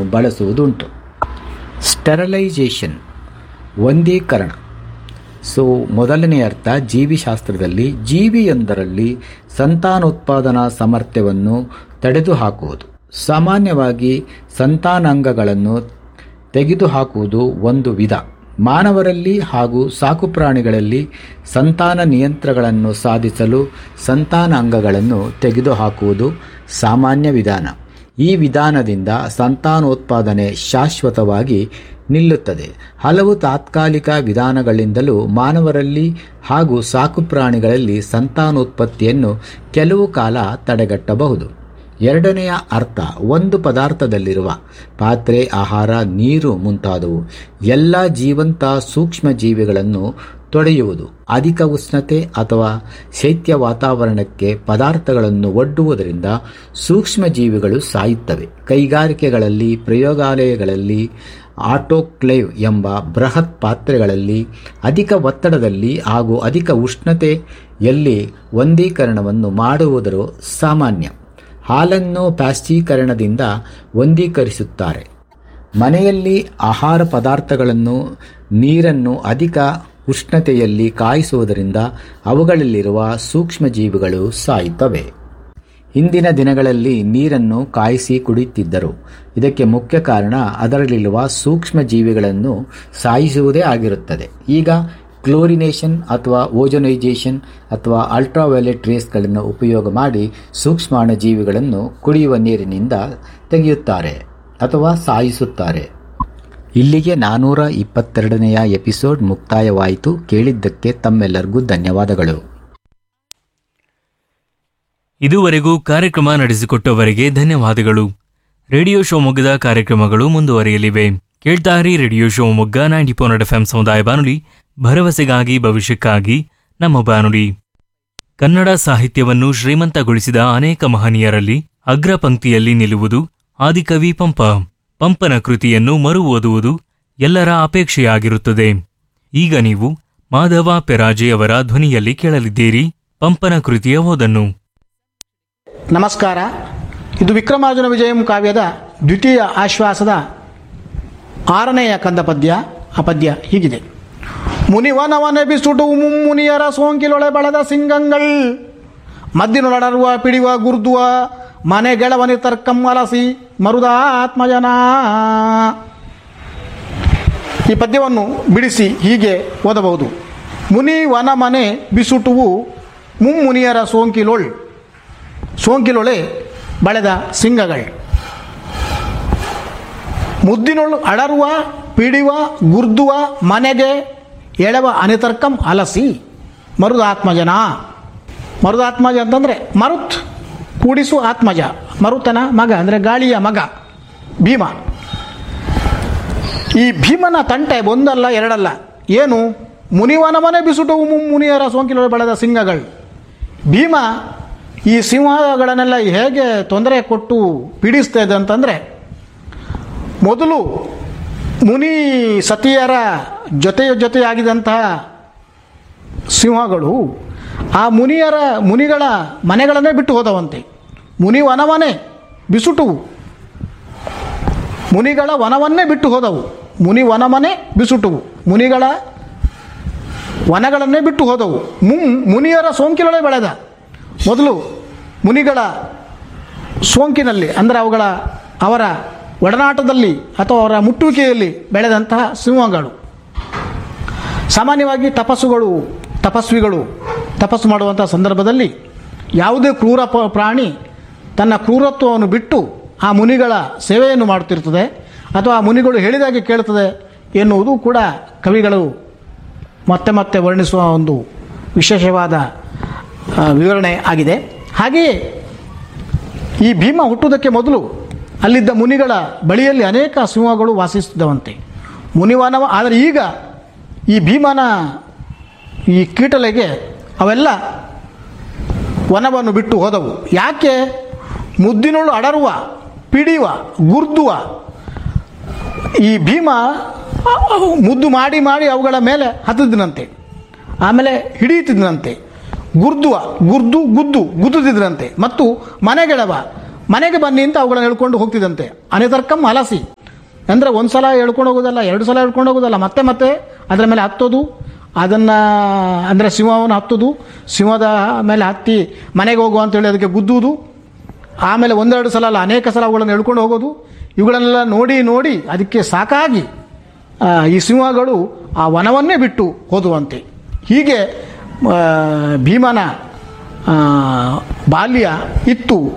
ಬಳಸುವುದುಂಟು ಸ್ಟೆರಲೈಜೇಷನ್ ಒಂದೀಕರಣ so ಮೊದಲನೇ ಅರ್ಥ ಜೀವಿಶಾಸ್ತ್ರದಲ್ಲಿ ಜೀವಿಯೊಂದರಲ್ಲಿ ಸಂತಾನೋತ್ಪಾದನಾ ಸಾಮರ್ಥ್ಯವನ್ನು ತೆಗೆದುಹಾಕುವುದು ಸಾಮಾನ್ಯವಾಗಿ ಸಂತಾನಾಂಗಗಳನ್ನು ತೆಗೆದುಹಾಕುವುದು ಒಂದು ವಿಧ ಮಾನವರಲ್ಲಿ ಹಾಗೂ ಸಾಕುಪ್ರಾಣಿಗಳಲ್ಲಿ ಸಂತಾನ ನಿಯಂತ್ರಗಳನ್ನು ಸಾಧಿಸಲು ಸಂತಾನಾಂಗಗಳನ್ನು ತೆಗೆದುಹಾಕುವುದು ಸಾಮಾನ್ಯ ವಿಧಾನ ಈ ವಿಧಾನದಿಂದ ಸಂತಾನೋತ್ಪಾದನೆ ಶಾಶ್ವತವಾಗಿ ನಿಲ್ಲುತ್ತದೆ ಹಲವು ತಾತ್ಕಾಲಿಕ ವಿಧಾನಗಳಿಂದಲೂ ಮಾನವರಲ್ಲಿ ಹಾಗೂ ಸಾಕುಪ್ರಾಣಿಗಳಲ್ಲಿ ಸಂತಾನೋತ್ಪತ್ತಿಯನ್ನು ಕೆಲವು ಕಾಲ ತಡೆಗಟ್ಟಬಹುದು ಎರಡನೆಯ ಅರ್ಥ ಒಂದು ಪದಾರ್ಥದಲ್ಲಿರುವ ಪಾತ್ರೆ ಆಹಾರ ನೀರು ಮುಂತಾದವು ಎಲ್ಲ ಜೀವಂತ ಸೂಕ್ಷ್ಮ ಜೀವಿಗಳನ್ನು ತೊಳೆಯುವುದು ಅಧಿಕ ಉಷ್ಣತೆ ಅಥವಾ ಶೈತ್ಯ ವಾತಾವರಣಕ್ಕೆ ಪದಾರ್ಥಗಳನ್ನು ಒಡ್ಡುವುದರಿಂದ ಸೂಕ್ಷ್ಮ ಜೀವಿಗಳು ಸಾಯುತ್ತವೆ ಕೈಗಾರಿಕೆಗಳಲ್ಲಿ ಪ್ರಯೋಗಾಲಯಗಳಲ್ಲಿ ಆಟೋಕ್ಲೇವ್ ಎಂಬ ಬೃಹತ್ ಪಾತ್ರೆಗಳಲ್ಲಿ ಅಧಿಕ ಒತ್ತಡದಲ್ಲಿ ಹಾಗೂ ಅಧಿಕ ಉಷ್ಣತೆಯಲ್ಲಿ ಒಂದೀಕರಣವನ್ನು ಮಾಡುವುದರು ಸಾಮಾನ್ಯ ಹಾಲನ್ನು ಪ್ಯಾಸ್ಟೀಕರಣದಿಂದ ಒಂದೀಕರಿಸುತ್ತಾರೆ ಮನೆಯಲ್ಲಿ ಆಹಾರ ಪದಾರ್ಥಗಳನ್ನು ನೀರನ್ನು ಅಧಿಕ ಉಷ್ಣತೆಯಲ್ಲಿ ಕಾಯಿಸುವುದರಿಂದ ಅವುಗಳಲ್ಲಿರುವ ಸೂಕ್ಷ್ಮಜೀವಿಗಳು ಸಾಯುತ್ತವೆ ಹಿಂದಿನ ದಿನಗಳಲ್ಲಿ ನೀರನ್ನು ಕಾಯಿಸಿ ಕುಡಿಯುತ್ತಿದ್ದರು ಇದಕ್ಕೆ ಮುಖ್ಯ ಕಾರಣ ಅದರಲ್ಲಿರುವ ಸೂಕ್ಷ್ಮ ಜೀವಿಗಳನ್ನು ಸಾಯಿಸುವುದೇ ಆಗಿರುತ್ತದೆ ಈಗ ಕ್ಲೋರಿನೇಷನ್ ಅಥವಾ ಓಜನೈಜೇಷನ್ ಅಥವಾ ಅಲ್ಟ್ರಾವೈಲೆಟ್ ರೇಸ್ಗಳನ್ನು ಉಪಯೋಗ ಮಾಡಿ ಸೂಕ್ಷ್ಮಾಣು ಜೀವಿಗಳನ್ನು ಕುಡಿಯುವ ನೀರಿನಿಂದ ತೆಗೆಯುತ್ತಾರೆ ಅಥವಾ ಸಾಯಿಸುತ್ತಾರೆ ಇಲ್ಲಿಗೆ ನಾನೂರ ಇಪ್ಪತ್ತೆರಡನೆಯ ಎಪಿಸೋಡ್ ಮುಕ್ತಾಯವಾಯಿತು ಕೇಳಿದ್ದಕ್ಕೆ ತಮ್ಮೆಲ್ಲರಿಗೂ ಧನ್ಯವಾದಗಳು ಇದುವರೆಗೂ ಕಾರ್ಯಕ್ರಮ ನಡೆಸಿಕೊಟ್ಟವರಿಗೆ ಧನ್ಯವಾದಗಳು ರೇಡಿಯೋ ಶಿವಮೊಗ್ಗದ ಕಾರ್ಯಕ್ರಮಗಳು ಮುಂದುವರಿಯಲಿವೆ ಕೇಳ್ತಾರಿ radio Shivamogga ninety four F M ಸಮುದಾಯ ಬಾನುಲಿ ಭರವಸೆಗಾಗಿ ಭವಿಷ್ಯಕ್ಕಾಗಿ ನಮ್ಮ ಬಾನುಲಿ ಕನ್ನಡ ಸಾಹಿತ್ಯವನ್ನು ಶ್ರೀಮಂತಗೊಳಿಸಿದ ಅನೇಕ ಮಹನೀಯರಲ್ಲಿ ಅಗ್ರ ಪಂಕ್ತಿಯಲ್ಲಿ ನಿಲ್ಲುವುದು ಆದಿಕವಿ ಪಂಪ ಪಂಪನ ಕೃತಿಯನ್ನು ಮರು ಓದುವುದು ಎಲ್ಲರ ಅಪೇಕ್ಷೆಯಾಗಿರುತ್ತದೆ ಈಗ ನೀವು ಮಾಧವ ಪೆರಾಜೆ ಅವರ ಧ್ವನಿಯಲ್ಲಿ ಕೇಳಲಿದ್ದೀರಿ ಪಂಪನ ಕೃತಿಯ ಓದನ್ನು ನಮಸ್ಕಾರ ಇದು ವಿಕ್ರಮಾರ್ಜುನ ವಿಜಯಂ ಕಾವ್ಯದ ದ್ವಿತೀಯ ಆಶ್ವಾಸದ ಆರನೆಯ ಕಂದ ಪದ್ಯ ಆ ಪದ್ಯ ಹೀಗಿದೆ ಮುನಿವನವನೆ ಬಿಸುಡು ಮುನಿಯರ ಸೋಂಕಿಲೊಳೆ ಬಳದ ಸಿಂಗಂಗಳ್ ಮದ್ದಿನೊಳಡರುವ ಪಿಡಿವ ಗುರ್ದುವ ಮನೆ ಗೆಳವನಿ ತರ್ಕಂ ಅಲಸಿ ಮರುದ ಆತ್ಮಜನ ಈ ಪದ್ಯವನ್ನು ಬಿಡಿಸಿ ಹೀಗೆ ಓದಬಹುದು ಮುನಿ ವನ ಮನೆ ಬಿಸುಟುವು ಮುಮ್ಮುನಿಯರ ಸೋಂಕಿಲೊಳ್ ಸೋಂಕಿಲೊಳೆ ಬಳೆದ ಸಿಂಗಗಳು ಮುದ್ದಿನೊಳು ಅಡರುವ ಪಿಡಿವ ಗುರ್ದುವ ಮನೆಗೆ ಎಳೆವ ಅನಿತರ್ಕಂ ಅಲಸಿ ಮರುದಾತ್ಮಜನ ಮರುದಾತ್ಮಜ ಅಂತಂದರೆ ಮರುತ್ ಕೂಡಿಸು ಆತ್ಮಜ ಮರುತನ ಮಗ ಅಂದರೆ ಗಾಳಿಯ ಮಗ ಭೀಮ ಈ ಭೀಮನ ತಂಟೆ ಒಂದಲ್ಲ ಎರಡಲ್ಲ ಏನು ಮುನಿವನ ಮನೆ ಬಿಸುಟು ಮುನಿಯರ ಸೋಂಕಿಲೊಳೆ ಬೆಳೆದ ಸಿಂಗಗಳು ಭೀಮ ಈ ಸಿಂಹಗಳನ್ನೆಲ್ಲ ಹೇಗೆ ತೊಂದರೆ ಕೊಟ್ಟು ಪೀಡಿಸ್ತಾ ಇದೆ ಅಂತಂದರೆ ಮೊದಲು ಮುನಿ ಸತಿಯರ ಜೊತೆ ಜೊತೆಯಾಗಿದ್ದಂತಹ ಸಿಂಹಗಳು ಆ ಮುನಿಯರ ಮುನಿಗಳ ಮನೆಗಳನ್ನೇ ಬಿಟ್ಟು ಹೋದವಂತೆ ಮುನಿ ವನವನೇ ಬಿಸುಟುವು ಮುನಿಗಳ ವನವನ್ನೇ ಬಿಟ್ಟು ಹೋದವು ಮುನಿ ವನಮನೆ ಬಿಸುಟುವು ಮುನಿಗಳ ವನಗಳನ್ನೇ ಬಿಟ್ಟು ಹೋದವು ಮುಂ ಮುನಿಯರ ಸೋಂಕಿಲೊಳೆ ಬೆಳೆದ ಮೊದಲು ಮುನಿಗಳ ಸೋಂಕಿನಲ್ಲಿ ಅಂದರೆ ಅವುಗಳ ಅವರ ಒಡನಾಟದಲ್ಲಿ ಅಥವಾ ಅವರ ಮುಟ್ಟುವಿಕೆಯಲ್ಲಿ ಬೆಳೆದಂತಹ ಸಿಂಹಗಳು ಸಾಮಾನ್ಯವಾಗಿ ತಪಸ್ಸುಗಳು ತಪಸ್ವಿಗಳು ತಪಸ್ಸು ಮಾಡುವಂಥ ಸಂದರ್ಭದಲ್ಲಿ ಯಾವುದೇ ಕ್ರೂರ ಪ- ಪ್ರಾಣಿ ತನ್ನ ಕ್ರೂರತ್ವವನ್ನು ಬಿಟ್ಟು ಆ ಮುನಿಗಳ ಸೇವೆಯನ್ನು ಮಾಡುತ್ತಿರ್ತದೆ ಅಥವಾ ಆ ಮುನಿಗಳು ಹೇಳಿದಾಗೆ ಕೇಳುತ್ತದೆ ಎನ್ನುವುದು ಕೂಡ ಕವಿಗಳು ಮತ್ತೆ ಮತ್ತೆ ವರ್ಣಿಸುವ ಒಂದು ವಿಶೇಷವಾದ ಆ, ವಿವರಣೆ ಆಗಿದೆ ಹಾಗೆಯೇ ಈ ಭೀಮ ಹುಟ್ಟುವುದಕ್ಕೆ ಮೊದಲು ಅಲ್ಲಿದ್ದ ಮುನಿಗಳ ಬಳಿಯಲ್ಲಿ ಅನೇಕ ಸಿಂಹಗಳು ವಾಸಿಸುತ್ತಿದ್ದವಂತೆ ಮುನಿವನವ ಆದರೆ ಈಗ ಈ ಭೀಮನ ಈ ಕೀಟಲೆಗೆ ಅವೆಲ್ಲ ವನವನ್ನು ಬಿಟ್ಟು ಹೋದವು ಯಾಕೆ ಮುದ್ದಿನೊಳು ಅಡರುವ ಪಿಡಿಯುವ ಗುರ್ದುವ ಈ ಭೀಮ ಅವು ಮುದ್ದು ಮಾಡಿ ಮಾಡಿ ಅವುಗಳ ಮೇಲೆ ಹತ್ತಿದ್ದನಂತೆ ಆಮೇಲೆ ಹಿಡಿಯುತ್ತಿದ್ದನಂತೆ ಗುರ್ದುವ ಗುರ್ದು ಗುದ್ದು ಗುದ್ದುತ್ತಿದ್ದನಂತೆ ಮತ್ತು ಮನೆಗೆಳವ ಮನೆಗೆ ಬನ್ನಿ ಅಂತ ಅವುಗಳನ್ನು ಹೇಳ್ಕೊಂಡು ಹೋಗ್ತಿದಂತೆ ಅನಿತರ್ಕಂ ಹಲಸಿ ಅಂದರೆ ಒಂದು ಸಲ ಹೇಳ್ಕೊಂಡು ಹೋಗೋದಲ್ಲ ಎರಡು ಸಲ ಹೇಳ್ಕೊಂಡು ಹೋಗೋದಲ್ಲ ಮತ್ತೆ ಮತ್ತೆ ಅದರ ಮೇಲೆ ಹತ್ತೋದು ಅದನ್ನು ಅಂದರೆ ಸಿಂಹವನ್ನು ಹತ್ತೋದು ಸಿಂಹದ ಮೇಲೆ ಹತ್ತಿ ಮನೆಗೆ ಹೋಗು ಅಂತೇಳಿ ಅದಕ್ಕೆ ಗುದ್ದುವುದು ಆಮೇಲೆ ಒಂದೆರಡು ಸಲ ಅಲ್ಲ ಅನೇಕ ಸಲ ಅವುಗಳನ್ನು ಹೇಳ್ಕೊಂಡು ಹೋಗೋದು ಇವುಗಳನ್ನೆಲ್ಲ ನೋಡಿ ನೋಡಿ ಅದಕ್ಕೆ ಸಾಕಾಗಿ ಆ, ಈ ಸಿಂಹಗಳು ಆ ವನವನ್ನೇ ಬಿಟ್ಟು ಹೋದುವಂತೆ ಹೀಗೆ ಆ, ಭೀಮನ ಆ, ಬಾಲ್ಯ ಇತ್ತು